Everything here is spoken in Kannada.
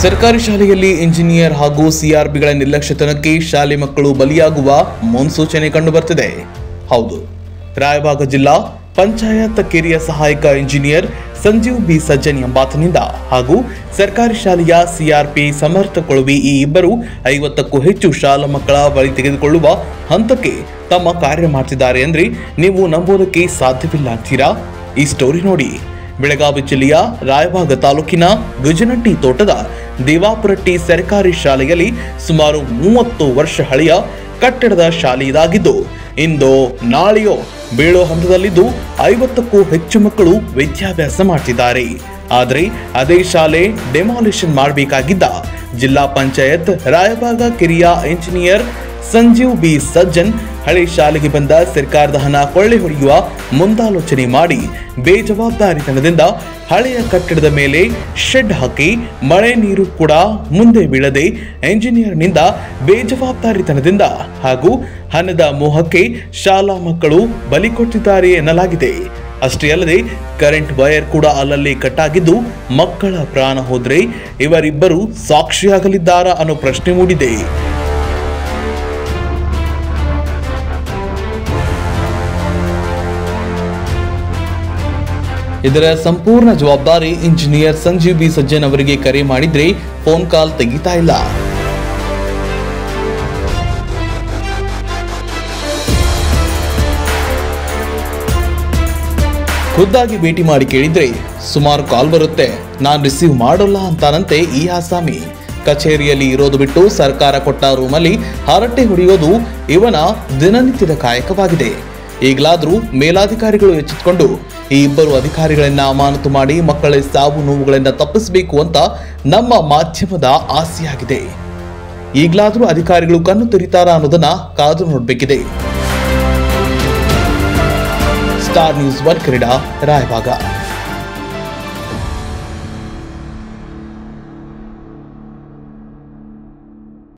ಸರ್ಕಾರಿ ಶಾಲೆಯಲ್ಲಿ ಇಂಜಿನಿಯರ್ ಹಾಗೂ ಸಿಆರ್ಪಿಗಳ ನಿರ್ಲಕ್ಷ್ಯತನಕ್ಕೆ ಶಾಲೆ ಮಕ್ಕಳು ಬಲಿಯಾಗುವ ಮುನ್ಸೂಚನೆ ಕಂಡುಬರ್ತಿದೆ ಹೌದು ರಾಯಬಾಗ ಜಿಲ್ಲಾ ಪಂಚಾಯತ್ ಕಿರಿಯ ಸಹಾಯಕ ಇಂಜಿನಿಯರ್ ಸಂಜೀವ್ ಬಿ ಸಜ್ಜನ್ ಎಂಬಾತನಿಂದ ಹಾಗೂ ಸರ್ಕಾರಿ ಶಾಲೆಯ ಸಿಆರ್ಪಿ ಸಮರ್ಥ ಕೊಳವಿ ಈ ಇಬ್ಬರು ಐವತ್ತಕ್ಕೂ ಹೆಚ್ಚು ಶಾಲಾ ಮಕ್ಕಳ ಬಳಿ ತೆಗೆದುಕೊಳ್ಳುವ ಹಂತಕ್ಕೆ ತಮ್ಮ ಕಾರ್ಯ ಮಾಡ್ತಿದ್ದಾರೆ ಅಂದ್ರೆ ನೀವು ನಂಬೋದಕ್ಕೆ ಸಾಧ್ಯವಿಲ್ಲ ಅಂತೀರಾ ಈ ಸ್ಟೋರಿ ನೋಡಿ ಬೆಳಗಾವಿ ಜಿಲ್ಲೆಯ ರಾಯಬಾಗ ತಾಲೂಕಿನ ಗುಜನಟ್ಟಿ ತೋಟದ ದೇವಾಪುರಟ್ಟಿ ಸರ್ಕಾರಿ ಶಾಲೆಯಲ್ಲಿ ಸುಮಾರು ಮೂವತ್ತು ವರ್ಷ ಹಳೆಯ ಕಟ್ಟಡದ ಶಾಲೆ ಇದಾಗಿದ್ದು ಇಂದು ನಾಳೆಯೋ ಬೀಳೋ ಹಂತದಲ್ಲಿದ್ದು ಐವತ್ತಕ್ಕೂ ಹೆಚ್ಚು ಮಕ್ಕಳು ವಿದ್ಯಾಭ್ಯಾಸ ಮಾಡ್ತಿದ್ದಾರೆ ಆದರೆ ಅದೇ ಶಾಲೆ ಡೆಮಾಲಿಷನ್ ಮಾಡಬೇಕಾಗಿದ್ದ ಜಿಲ್ಲಾ ಪಂಚಾಯತ್ ರಾಯಬಾಗ ಕಿರಿಯ ಇಂಜಿನಿಯರ್ ಸಂಜೀವ್ ಬಿ ಸಜ್ಜನ್ ಹಳೆ ಶಾಲೆಗೆ ಬಂದ ಸರ್ಕಾರದ ಹಣ ಕೊಳ್ಳೆ ಹೊಡೆಯುವ ಮುಂದಾಲೋಚನೆ ಮಾಡಿ ಬೇಜವಾಬ್ದಾರಿತನದಿಂದ ಹಳೆಯ ಕಟ್ಟಡದ ಮೇಲೆ ಶೆಡ್ ಹಾಕಿ ಮಳೆ ನೀರು ಕೂಡ ಮುಂದೆ ಬೀಳದೆ ಎಂಜಿನಿಯರ್ನಿಂದ ಬೇಜವಾಬ್ದಾರಿತನದಿಂದ ಹಾಗೂ ಹಣದ ಮೋಹಕ್ಕೆ ಶಾಲಾ ಮಕ್ಕಳು ಬಲಿ ಕೊಟ್ಟಿದ್ದಾರೆ ಎನ್ನಲಾಗಿದೆ ಅಷ್ಟೇ ಅಲ್ಲದೆ ಕರೆಂಟ್ ವೈರ್ ಕೂಡ ಅಲ್ಲಲ್ಲಿ ಕಟ್ಟಾಗಿದ್ದು ಮಕ್ಕಳ ಪ್ರಾಣ ಹೋದ್ರೆ ಇವರಿಬ್ಬರು ಸಾಕ್ಷಿಯಾಗಲಿದ್ದಾರಾ ಅನ್ನೋ ಪ್ರಶ್ನೆ ಮೂಡಿದೆ ಇದರ ಸಂಪೂರ್ಣ ಜವಾಬ್ದಾರಿ ಇಂಜಿನಿಯರ್ ಸಂಜೀವ್ ಬಿ ಸಜ್ಜನ್ ಅವರಿಗೆ ಕರೆ ಮಾಡಿದ್ರೆ ಫೋನ್ ಕಾಲ್ ತೆಗಿತಾ ಇಲ್ಲ ಖುದ್ದಾಗಿ ಭೇಟಿ ಮಾಡಿ ಕೇಳಿದ್ರೆ ಸುಮಾರು ಕಾಲ್ ಬರುತ್ತೆ ನಾನ್ ರಿಸೀವ್ ಮಾಡೋಲ್ಲ ಅಂತಾನಂತೆ ಈ ಆಸಾಮಿ ಕಚೇರಿಯಲ್ಲಿ ಇರೋದು ಬಿಟ್ಟು ಸರ್ಕಾರ ಕೊಟ್ಟ ರೂಮಲ್ಲಿ ಹರಟೆ ಹೊಡೆಯೋದು ಇವನ ದಿನನಿತ್ಯದ ಕಾಯಕವಾಗಿದೆ ಈಗಲಾದರೂ ಮೇಲಾಧಿಕಾರಿಗಳು ಎಚ್ಚೆತ್ತುಕೊಂಡು ಈ ಇಬ್ಬರು ಅಧಿಕಾರಿಗಳನ್ನ ಅಮಾನತು ಮಾಡಿ ಮಕ್ಕಳ ಸಾವು ನೋವುಗಳಿಂದ ತಪ್ಪಿಸಬೇಕು ಅಂತ ನಮ್ಮ ಮಾಧ್ಯಮದ ಆಸೆಯಾಗಿದೆ ಈಗಲಾದರೂ ಅಧಿಕಾರಿಗಳು ಕಣ್ಣು ತೆರೀತಾರಾ ಅನ್ನೋದನ್ನ ಕಾದು ನೋಡಬೇಕಿದೆ star news one Kannada Raybag